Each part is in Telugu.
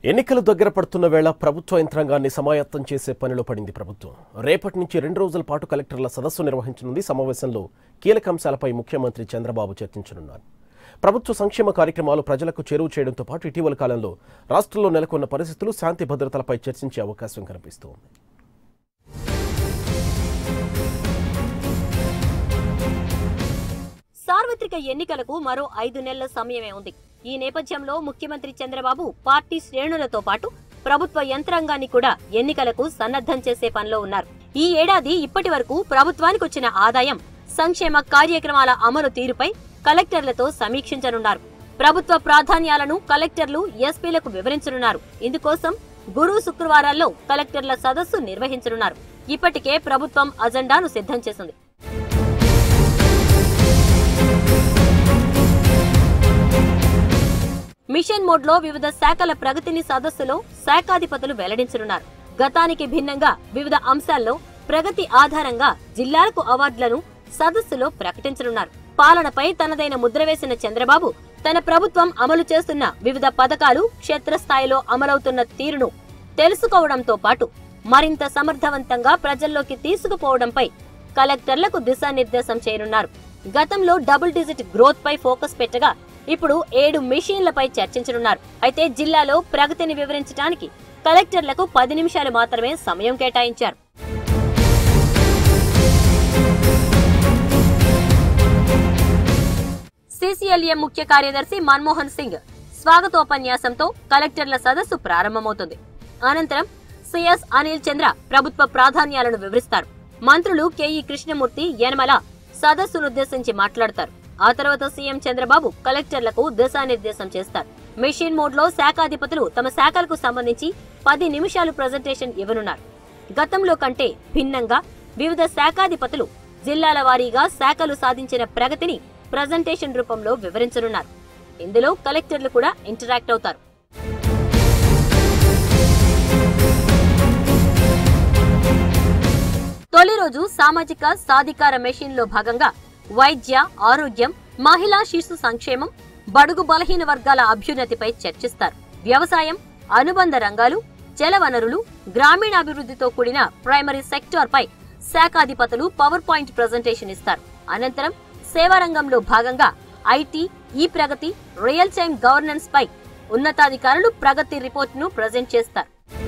ఎన్నికలు దగ్గర పడుతున్న వేళ ప్రభుత్వ యంత్రాంగాన్ని సమాయత్తం చేసే పనిలో పడింది ప్రభుత్వం రేపటి నుంచి రెండు రోజుల పాటు కలెక్టర్ల సదస్సు నిర్వహించనుంది సమావేశంలో కీలక అంశాలపై ముఖ్యమంత్రి చంద్రబాబు చర్చించనున్నారు ప్రభుత్వ సంక్షేమ కార్యక్రమాలు ప్రజలకు చేరువ చేయడంతో పాటు ఇటీవల కాలంలో రాష్ట్రంలో నెలకొన్న పరిస్థితులు శాంతి భద్రతలపై చర్చించే అవకాశం కనిపిస్తోంది సార్వత్రిక ఎన్నికలకు మరో ఐదు నెలల సమయమే ఉంది ఈ నేపథ్యంలో ముఖ్యమంత్రి చంద్రబాబు పార్టీ శ్రేణులతో పాటు ప్రభుత్వ యంత్రాంగాన్ని కూడా ఎన్నికలకు సన్నద్ధం చేసే పనిలో ఉన్నారు ఈ ఏడాది ఇప్పటి వరకు ప్రభుత్వానికి వచ్చిన ఆదాయం సంక్షేమ కార్యక్రమాల అమలు తీరుపై కలెక్టర్లతో సమీక్షించనున్నారు ప్రభుత్వ ప్రాధాన్యాలను కలెక్టర్లు ఎస్పీలకు వివరించనున్నారు ఇందుకోసం గురు శుక్రవారాల్లో కలెక్టర్ల సదస్సు నిర్వహించనున్నారు ఇప్పటికే ప్రభుత్వం అజెండాను సిద్ధం చేసింది మిషన్ మోడ్ లో వివిధ శాఖల ప్రగతిని సదస్సులో శాఖాధిపతులు వెల్లడించనున్నారు గతానికి భిన్నంగా వివిధ అంశాల్లో ప్రగతి ఆధారంగా జిల్లాలకు అవార్డులను సదస్సులో ప్రకటించనున్నారు పాలనపై తనదైన ముద్ర వేసిన చంద్రబాబు తన ప్రభుత్వం అమలు చేస్తున్న వివిధ పథకాలు క్షేత్రస్థాయిలో అమలవుతున్న తీరును తెలుసుకోవడంతో పాటు మరింత సమర్థవంతంగా ప్రజల్లోకి తీసుకుపోవడంపై కలెక్టర్లకు దిశానిర్దేశం చేయనున్నారు గతంలో డబుల్ డిజిట్ గ్రోత్ పై ఫోకస్ పెట్టగా ఇప్పుడు ఏడు మెషిన్లపై చర్చించనున్నారు అయితే జిల్లాలో ప్రగతిని వివరించడానికి కలెక్టర్లకు పది నిమిషాలు మాత్రమే సమయం కేటాయించారు సిసిఎల్ఏ ముఖ్య కార్యదర్శి మన్మోహన్ సింగ్ స్వాగతోపన్యాసంతో కలెక్టర్ల సదస్సు ప్రారంభమవుతుంది అనంతరం సిఎస్ అనిల్ చంద్ర ప్రభుత్వ ప్రాధాన్యాలను వివరిస్తారు మంత్రులు కెఈ కృష్ణమూర్తి యనమల సదస్సునుద్దేశించి మాట్లాడతారు ఆ తర్వాత సీఎం చంద్రబాబు కలెక్టర్లకు దిశానిర్దేశం చేస్తారు మెషిన్ మోడ్ లో శాఖాధిపతులు తమ శాఖలకు సంబంధించి పది నిమిషాలు ప్రజెంటేషన్ ఇవ్వనున్నారు గతంలో కంటే భిన్నంగా వివిధ శాఖాధిపతులు జిల్లాల వారీగా శాఖలు సాధించిన ప్రగతిని ప్రజెంటేషన్ రూపంలో వివరించనున్నారు ఇందులో కలెక్టర్లు కూడా ఇంటరాక్ట్ అవుతారు తొలి రోజు సామాజిక సాధికార మెషిన్ లో భాగంగా వైద్య ఆరోగ్యం మహిళా శిశు సంక్షేమం బడుగు బలహీన వర్గాల అభ్యున్నతిపై చర్చిస్తారు వ్యవసాయం అనుబంధ రంగాలు జల వనరులు గ్రామీణాభివృద్ధితో కూడిన ప్రైమరీ సెక్టార్ పై శాఖాధిపతులు పవర్ పాయింట్ ప్రజెంటేషన్ ఇస్తారు అనంతరం సేవా రంగంలో భాగంగా IT e Pragati real time governance పై ఉన్నతాధికారులు ప్రగతి రిపోర్ట్ ను ప్రజెంట్ చేస్తారు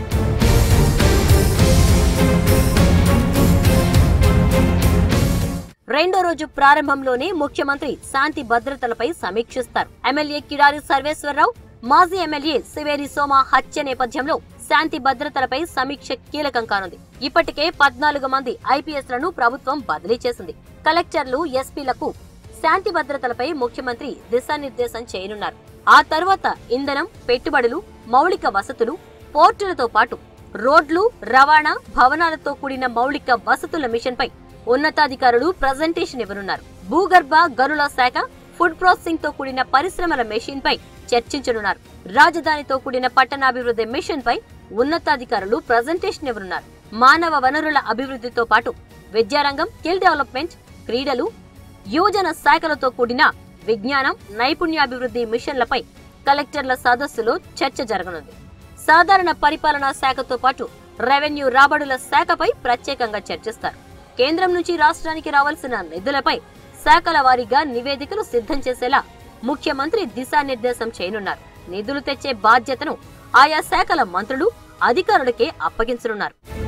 రెండో రోజు ప్రారంభంలోనే ముఖ్యమంత్రి శాంతి భద్రతలపై సమీక్షిస్తారు ఎమ్మెల్యే కిడారి సర్వేశ్వరరావు మాజీ ఎమ్మెల్యే సివేరి సోమ హత్య నేపథ్యంలో శాంతి భద్రతలపై సమీక్ష కీలకం కానుంది ఇప్పటికే పద్నాలుగు మంది ఐపీఎస్ లను ప్రభుత్వం బదిలీ చేసింది కలెక్టర్లు ఎస్పీలకు శాంతి భద్రతలపై ముఖ్యమంత్రి దిశానిర్దేశం చేయనున్నారు ఆ తర్వాత ఇంధనం పెట్టుబడులు మౌలిక వసతులు పోర్టులతో పాటు రోడ్లు రవాణా భవనాలతో కూడిన మౌలిక వసతుల మిషన్ పై ఉన్నతాధికారులు ప్రజెంటేషన్ ఇవ్వనున్నారు భూగర్భ గనుల శాఖ ఫుడ్ ప్రాసెసింగ్ తో కూడిన పరిశ్రమల మెషిన్ పై చర్చించనున్నారు రాజధానితో కూడిన పట్టణాభివృద్ధి మిషన్ పై ఉన్నతాధికారులు ప్రజెంటేషన్ ఇవ్వనున్నారు మానవ వనరుల అభివృద్ధితో పాటు విద్యారంగం స్కిల్ డెవలప్మెంట్ క్రీడలు యువజన శాఖలతో కూడిన విజ్ఞానం నైపుణ్యాభివృద్ధి మిషన్లపై కలెక్టర్ల సదస్సులో చర్చ జరగనుంది సాధారణ పరిపాలనా శాఖతో పాటు రెవెన్యూ రాబడుల శాఖపై ప్రత్యేకంగా చర్చిస్తారు కేంద్రం నుంచి రాష్ట్రానికి రావాల్సిన నిధులపై శాఖల వారీగా నివేదికలు సిద్ధం చేసేలా ముఖ్యమంత్రి దిశానిర్దేశం చేయనున్నారు నిధులు తెచ్చే బాధ్యతను ఆయా శాఖల మంత్రులు అధికారులకే అప్పగించనున్నారు